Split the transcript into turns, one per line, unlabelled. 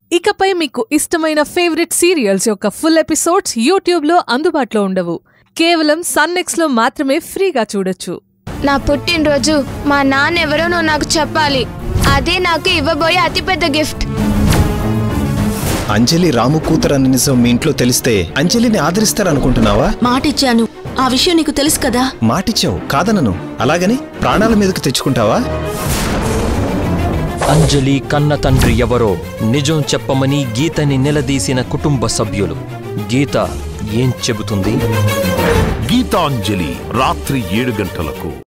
ఇకపై మీకు ఇష్టమైన ఫేవరెట్ సీరియల్స్ యొక్క ఫుల్ ఎపిసోడ్స్ యూట్యూబ్లో అందుబాటులో ఉండవు కేవలం సన్నెక్స్లో మాత్రమే ఫ్రీగా చూడొచ్చు
నా పుట్టినరోజు మా నాన్న ఎవరో నువ్వు నాకు చెప్పాలి అదే నాకు ఇవ్వబోయే అతిపెద్ద గిఫ్ట్
అంజలి రాము కూతురన్న నిజం మీ ఇంట్లో తెలిస్తే అంజలిని ఆదరిస్తారనుకుంటున్నావా
మాటిచ్చాను ఆ విషయం నీకు తెలుసు కదా
మాటిచ్చావు కాదనను అలాగని ప్రాణాల మీదకు తెచ్చుకుంటావా
అంజలి కన్న తండ్రి ఎవరో నిజం చెప్పమని గీతని నిలదీసిన కుటుంబ సభ్యులు గీత ఏం చెబుతుంది
గీతాంజలి రాత్రి ఏడు గంటలకు